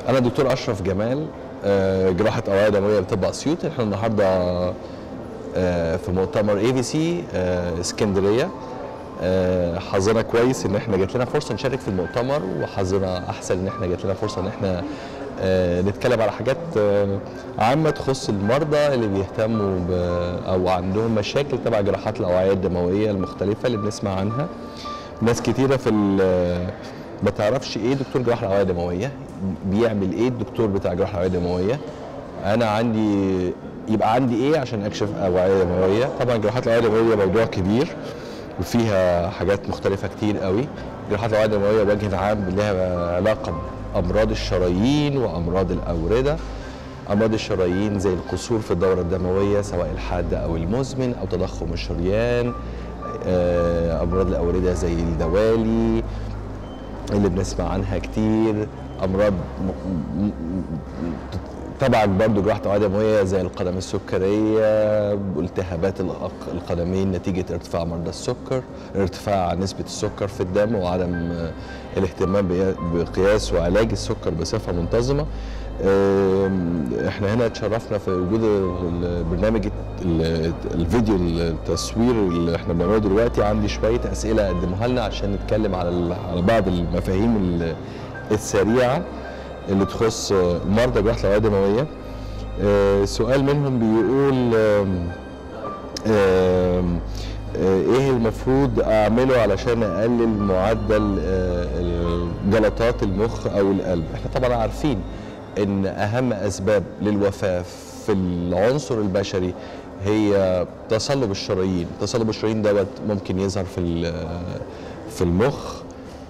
انا دكتور اشرف جمال آه، جراحه اوعيه دمويه بطب اسيوط احنا النهارده آه، في مؤتمر اي في سي اسكندريه آه، حظنا كويس ان احنا جات لنا فرصه نشارك في المؤتمر وحظنا احسن ان احنا جات لنا فرصه ان احنا آه، نتكلم على حاجات آه، عامه تخص المرضى اللي بيهتموا ب او عندهم مشاكل تبع جراحات الاوعيه الدمويه المختلفه اللي بنسمع عنها ناس كتيره في ال- ما تعرفش ايه دكتور جراحه الاوعيه الدمويه بيعمل ايه الدكتور بتاع جراحه الاوعيه الدمويه انا عندي يبقى عندي ايه عشان اكشف اوعيه دمويه طبعا جراحات الاوعيه الدمويه موضوع كبير وفيها حاجات مختلفه كتير قوي جراحات الاوعيه الدمويه بوجه عام لها علاقه بامراض الشرايين وامراض الاورده امراض الشرايين زي القصور في الدوره الدمويه سواء الحاد او المزمن او تضخم الشريان آه، امراض الاورده زي الدوالي اللي بنسمع عنها كتير امراض م- م- م- طبعا برضو جراحه اوعيه دمويه زي القدم السكريه والتهابات الأق- القدمين نتيجه ارتفاع مرضى السكر ارتفاع نسبه السكر في الدم وعدم آه، الاهتمام بي- بقياس وعلاج السكر بصفه منتظمه آم، احنا هنا اتشرفنا في وجود البرنامج ال- الفيديو التصوير اللي احنا بنعمله دلوقتي عندي شويه اسئله اقدمها لنا عشان نتكلم على ال- على بعض المفاهيم ال- السريعه اللي تخص مرضى جراحه الاوعيه الدمويه آه، سؤال منهم بيقول آم، آم، آه، ايه المفروض اعمله علشان اقلل معدل آه، جلطات المخ او القلب احنا طبعا عارفين ان اهم اسباب للوفاه في العنصر البشري هي تصلب الشرايين تصلب الشرايين دوت ممكن يظهر في ال- في المخ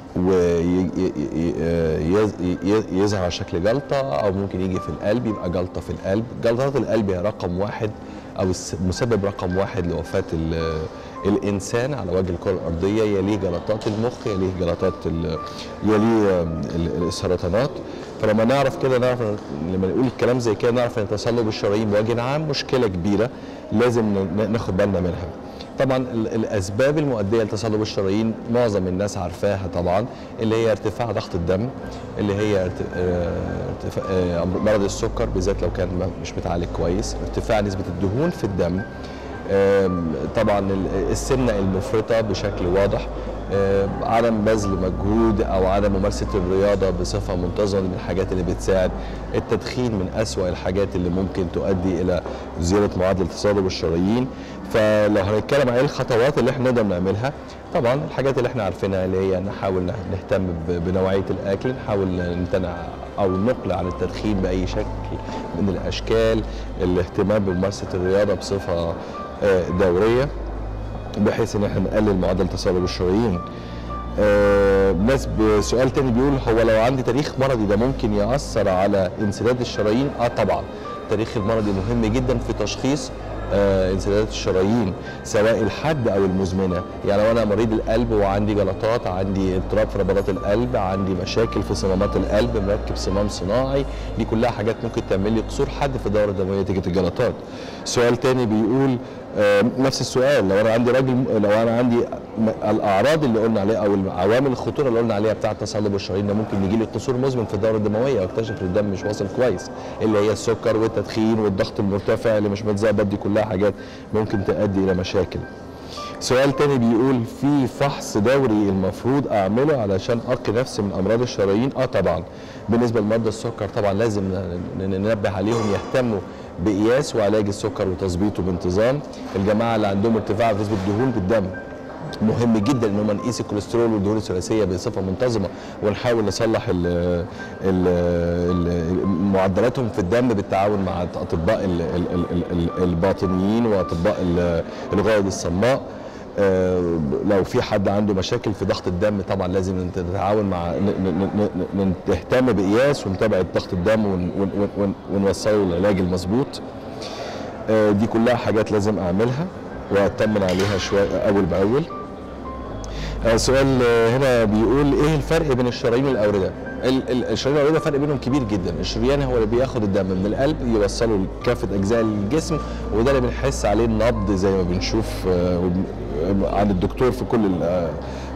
ويظهر على شكل جلطه او ممكن يجي في القلب يبقى جلطه في القلب جلطات القلب هي رقم واحد او الس- مسبب رقم واحد لوفاه ال- الانسان على وجه الكره الارضيه يليه جلطات المخ يليه جلطات ال- يليه ال- السرطانات فلما نعرف كده نعرف لما نقول الكلام زي كده نعرف ان تصلب الشرايين بوجه عام مشكله كبيره لازم ن- ناخد بالنا منها طبعا ال- الاسباب المؤديه لتصلب الشرايين معظم الناس عارفاها طبعا اللي هي ارتفاع ضغط الدم اللي هي ارت- آه، ارتفاع آه، مرض السكر بالذات لو كان ما- مش متعالج كويس ارتفاع نسبه الدهون في الدم آم، طبعا ال- السمنه المفرطه بشكل واضح آم، عدم بذل مجهود او عدم ممارسه الرياضه بصفه منتظمه من الحاجات اللي بتساعد التدخين من اسوا الحاجات اللي ممكن تؤدي الى زياده معدل تصلب الشرايين فلو هنتكلم عن ايه الخطوات اللي احنا نقدر نعملها طبعا الحاجات اللي احنا عارفينها اللي هي نحاول نه- نهتم ب- بنوعيه الاكل نحاول نمتنع او نقلع عن التدخين باي شكل من الاشكال الاهتمام بممارسه الرياضه بصفه آه، دوريه بحيث ان احنا نقلل معدل تصلب الشرايين آه، ناس بسؤال تاني بيقول هو لو عندي تاريخ مرضي ده ممكن يأثر على انسداد الشرايين؟ اه طبعا التاريخ المرضي مهم جدا في تشخيص آه، انسدادات الشرايين سواء الحاد او المزمنه يعني لو انا مريض القلب وعندي جلطات عندي اضطراب في نبضات القلب عندي مشاكل في صمامات القلب مركب صمام صناعي دي كلها حاجات ممكن تعمل لي قصور حاد في الدوره الدمويه نتيجه الجلطات سؤال تاني بيقول آه، نفس السؤال لو انا عندي راجل لو انا عندي م- الاعراض اللي قلنا عليها او عوامل الخطوره اللي قلنا عليها بتاعه تصلب الشرايين ده ممكن يجي لي قصور مزمن في الدوره الدمويه واكتشف ان الدم مش واصل كويس اللي هي السكر والتدخين والضغط المرتفع اللي مش متظبط دي كلها حاجات ممكن تؤدي الى مشاكل سؤال تاني بيقول في فحص دوري المفروض اعمله علشان اقي نفسي من امراض الشرايين اه طبعا بالنسبه لمرضى السكر طبعا لازم ن- ن- ننبه عليهم يهتموا بقياس وعلاج السكر وتظبيطه بانتظام الجماعه اللي عندهم ارتفاع في نسبه الدهون بالدم مهم جدا ان هم نقيس الكوليسترول والدهون الثلاثيه بصفه منتظمه ونحاول نصلح ال ال ال معدلاتهم في الدم بالتعاون مع اطباء ال- ال- ال- ال- الباطنيين واطباء ال- الغدد الصماء آه، لو في حد عنده مشاكل في ضغط الدم طبعا لازم نتعاون مع ن- ن- ن- ن- نهتم بقياس ومتابعه ضغط الدم ون- ون- ون- ونوصله للعلاج المظبوط آه، دي كلها حاجات لازم اعملها واطمن عليها شويه اول باول آه، سؤال آه، هنا بيقول ايه الفرق بين الشرايين والاورده؟ ال- ال- الشرايين والاورده فرق بينهم كبير جدا، الشريان هو اللي بياخد الدم من القلب يوصله لكافه اجزاء الجسم وده اللي بنحس عليه النبض زي ما بنشوف آه، وبن- عند الدكتور في كل ال- آه،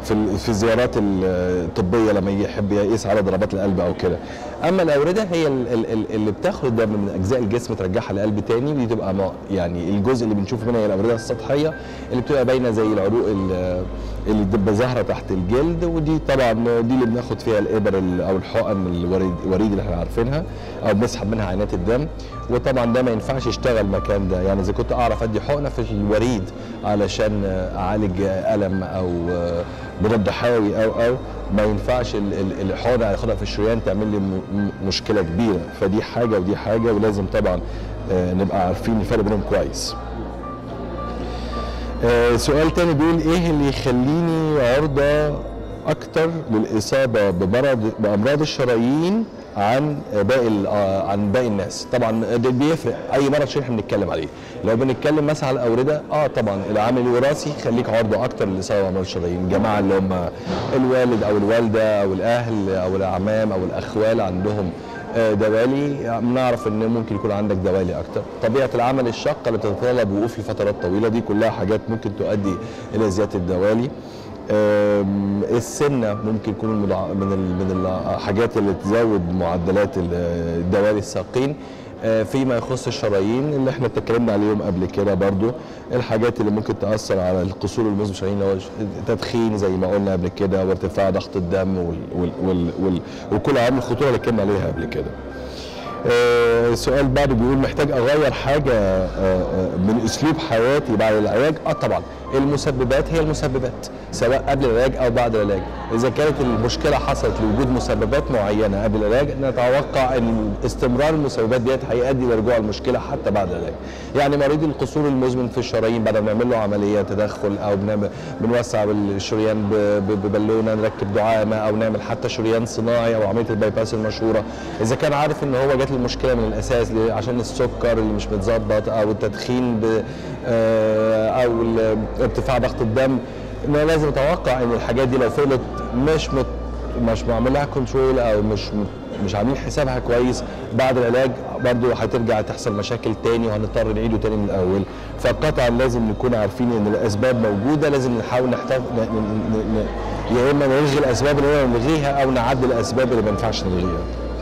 في ال- في الزيارات الطبيه لما يحب يقيس على ضربات القلب او كده اما الاورده هي ال- ال- ال- اللي بتاخد الدم من اجزاء الجسم ترجعها للقلب تاني دي تبقى مع- يعني الجزء اللي بنشوفه منها هي الاورده السطحيه اللي بتبقى باينه زي العروق ال- اللي بتبقى ظاهره تحت الجلد ودي طبعا دي اللي بناخد فيها الابر ال- او الحقن الوريد الوريد اللي احنا عارفينها او بنسحب منها عينات الدم وطبعا ده ما ينفعش يشتغل مكان ده يعني اذا كنت اعرف ادي حقنه في الوريد علشان اعالج الم او مضاد حيوي او او ما ينفعش ال- ال- الحقنه اللي اخدها في الشريان تعمل لي م- م- مشكله كبيره فدي حاجه ودي حاجه ولازم طبعا آه، نبقى عارفين الفرق بينهم كويس آه، سؤال تاني بيقول ايه اللي يخليني عرضة اكتر للاصابة بمرض بامراض الشرايين عن باقي ال- آه، عن باقي الناس طبعا ده بيفرق اي مرض شريحي بنتكلم عليه لو بنتكلم مثلا على الاورده اه طبعا العامل الوراثي يخليك عرضه اكتر للاصابه بامراض الشرايين الجماعه اللي هم الوالد او الوالده او الاهل او الاعمام او الاخوال عندهم آه، دوالي بنعرف ان ممكن يكون عندك دوالي اكتر طبيعه العمل الشاقه اللي بتتطلب وقوف لفترات طويله دي كلها حاجات ممكن تؤدي الى زياده الدوالي آم، السنه ممكن يكون المدع- من ال- من الحاجات اللي تزود معدلات ال- الدوالي الساقين آه، فيما يخص الشرايين اللي احنا اتكلمنا عليهم قبل كده برضو الحاجات اللي ممكن تاثر على القصور المزمن الشرايين اللي هو التدخين زي ما قلنا قبل كده وارتفاع ضغط الدم وال وال وال وال وكل عوامل الخطوره اللي اتكلمنا عليها قبل كده آه، سؤال بعده بيقول محتاج اغير حاجه آه، آه، من اسلوب حياتي بعد العلاج اه طبعا المسببات هي المسببات سواء قبل العلاج او بعد العلاج اذا كانت المشكله حصلت لوجود مسببات معينه قبل العلاج نتوقع ان استمرار المسببات ديت هيؤدي لرجوع المشكله حتى بعد العلاج يعني مريض القصور المزمن في الشرايين بعد ما نعمل له عمليه تدخل او بنعمل بنوسع الشريان ب- ب- ببالونه نركب دعامه او نعمل حتى شريان صناعي او عمليه الباي باس المشهوره اذا كان عارف ان هو جات له المشكله من الاساس ل- عشان السكر اللي مش متظبط او التدخين ب- آه، او ال- ارتفاع ضغط الدم إنه لازم اتوقع ان الحاجات دي لو فضلت مش مت مش معمول لها كنترول او مش مش عاملين حسابها كويس بعد العلاج برضه هترجع تحصل مشاكل تاني وهنضطر نعيده تاني من الاول فقطعا لازم نكون عارفين ان الاسباب موجوده لازم نحاول نحتفظ ن- ن- ن- ن- يا اما نلغي الاسباب اللي نقدر نلغيها او نعدل الاسباب اللي ما ينفعش نلغيها.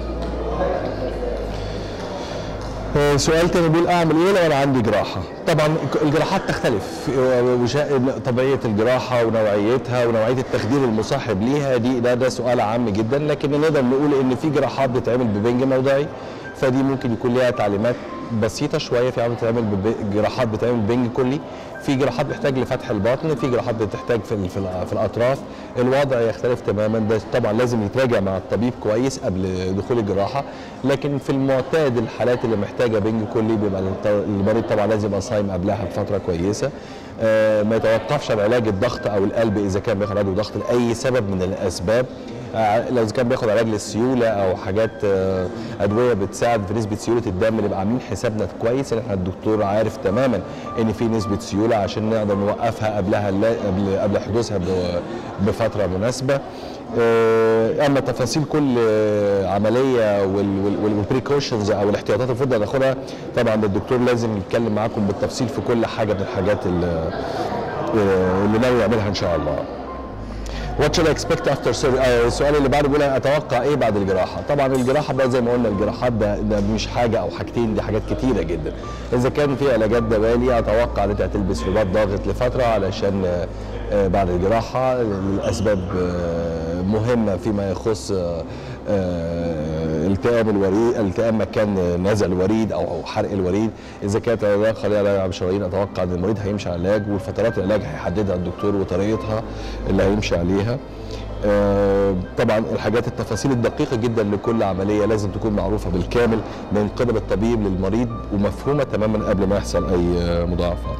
آه، سؤال تاني بيقول اعمل ايه لو انا عندي جراحه؟ طبعا الجراحات تختلف وشا- طبيعه الجراحه ونوعيتها ونوعيه التخدير المصاحب ليها دي ده ده سؤال عام جدا لكن نقدر نقول ان في جراحات بتتعمل ببنج موضعي فدي ممكن يكون ليها تعليمات بسيطه شويه في عمليه بتتعمل بب- جراحات بتتعمل ببنج كلي في جراحات بتحتاج لفتح البطن في جراحات بتحتاج في ال- في, ال- في الاطراف الوضع يختلف تماما ده طبعا لازم يتراجع مع الطبيب كويس قبل دخول الجراحه لكن في المعتاد الحالات اللي محتاجه بنج كلي بيبقى الط- المريض طبعا لازم يبقى صايم قبلها بفتره كويسه آه، ما يتوقفش عن علاج الضغط او القلب اذا كان بياخد علاج ضغط لاي سبب من الاسباب آه، لو كان بياخد علاج للسيوله او حاجات آه، ادويه بتساعد في نسبه سيوله الدم نبقى عاملين حسابنا كويس ان احنا الدكتور عارف تماما ان في نسبه سيوله عشان نقدر نوقفها قبلها لا- قبل قبل حدوثها ب- بفتره مناسبه آه، اما تفاصيل كل آه، عمليه والبريكوشنز او الاحتياطات اللي المفروض ناخدها طبعا ده الدكتور لازم يتكلم معاكم بالتفصيل في كل حاجه من الحاجات اللي آه، اللي ناوي يعملها ان شاء الله. وات شود اكسبكت افتر سيرجري السؤال اللي بعده بيقول أنا اتوقع ايه بعد الجراحه طبعا الجراحه بقى زي ما قلنا الجراحات ده, ده مش حاجه او حاجتين دي حاجات كتيره جدا اذا كان في علاجات دوالي اتوقع ان انت هتلبس رباط ضاغط لفتره علشان آه، آه، بعد الجراحه لاسباب آه، مهمه فيما يخص آه، آه، التئام الوريد التئام مكان نزع الوريد او او حرق الوريد اذا كانت العلاج خليها علاج على الشرايين اتوقع ان المريض هيمشي على العلاج والفترات العلاج هيحددها الدكتور وطريقتها اللي هيمشي عليها آه، طبعا الحاجات التفاصيل الدقيقة جدا لكل عملية لازم تكون معروفة بالكامل من قبل الطبيب للمريض ومفهومة تماما قبل ما يحصل أي آه، مضاعفات.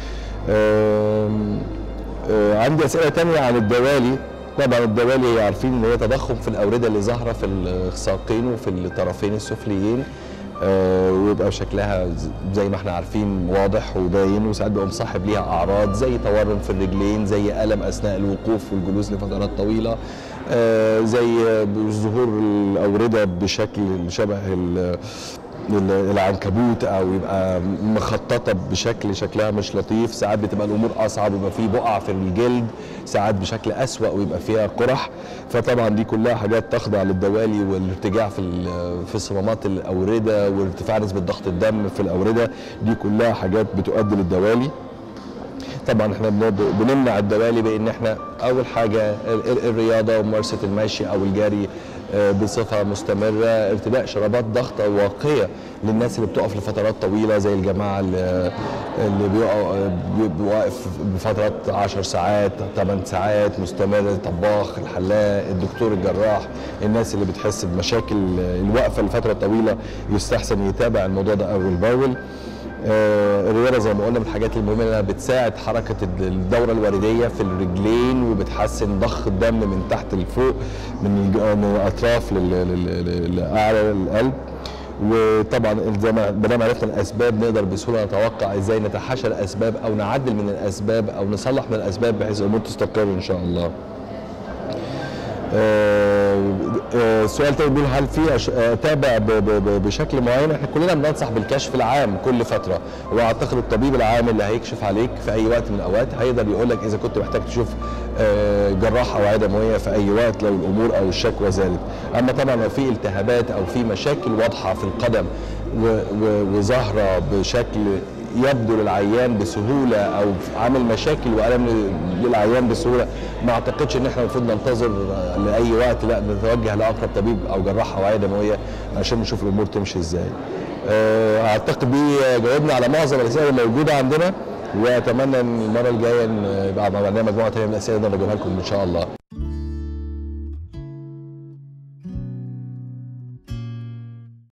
آم، آه، عندي أسئلة تانية عن الدوالي طبعا الدوالي عارفين ان هي تضخم في الاورده اللي ظاهره في الساقين وفي الطرفين السفليين آه، ويبقى شكلها ز- زي ما احنا عارفين واضح وباين وساعات بيبقى مصاحب ليها اعراض زي تورم في الرجلين زي الم اثناء الوقوف والجلوس لفترات طويله آه، زي ظهور الاورده بشكل شبه ال- ال- العنكبوت او يبقى مخططه بشكل شكلها مش لطيف ساعات بتبقى الامور اصعب ويبقى في بقع في الجلد ساعات بشكل اسوا ويبقى فيها قرح فطبعا دي كلها حاجات تخضع للدوالي والارتجاع في ال- في صمامات الاورده وارتفاع نسبه ضغط الدم في الاورده دي كلها حاجات بتؤدي للدوالي طبعا احنا بن- بنمنع الدوالي بان احنا اول حاجه ال- ال- الرياضه وممارسه المشي او الجري آه، بصفه مستمره ارتداء شرابات ضغط واقيه للناس اللي بتقف لفترات طويله زي الجماعه اللي اللي بيقع بي- واقف بفترات 10 ساعات 8 ساعات مستمره الطباخ الحلاق الدكتور الجراح الناس اللي بتحس بمشاكل الوقفه لفتره طويله يستحسن يتابع الموضوع ده اول باول آه، الرياضه زي ما قلنا من الحاجات المهمه انها بتساعد حركه الدوره الورديه في الرجلين وبتحسن ضخ الدم من تحت لفوق من الج- من الاطراف لل- لل- لل- لاعلى القلب وطبعا زي ما ما دام عرفنا الاسباب نقدر بسهوله نتوقع ازاي نتحاشى الاسباب او نعدل من الاسباب او نصلح من الاسباب بحيث الامور تستقر ان شاء الله. آه، آه، السؤال تاني بيقول هل في أش- آه، اتابع ب- ب- ب- بشكل معين احنا كلنا بننصح بالكشف العام كل فتره واعتقد الطبيب العام اللي هيكشف عليك في اي وقت من الاوقات هيقدر يقول لك اذا كنت محتاج تشوف آه، جراح او عياده دمويه في اي وقت لو الامور او الشكوى زادت اما طبعا لو في التهابات او في مشاكل واضحه في القدم و- و- وظاهره بشكل يبدو للعيان بسهوله او عامل مشاكل والم للعيان بسهوله ما اعتقدش ان احنا المفروض ننتظر لاي وقت لا نتوجه لاقرب طبيب او جراح او عياده دمويه عشان نشوف الامور تمشي ازاي. آه، اعتقد دي جاوبنا على معظم الاسئله اللي موجوده عندنا واتمنى ان المره الجايه إن يبقى معنا مجموعه ثانيه من الاسئله نقدر نجاوبها لكم ان شاء الله.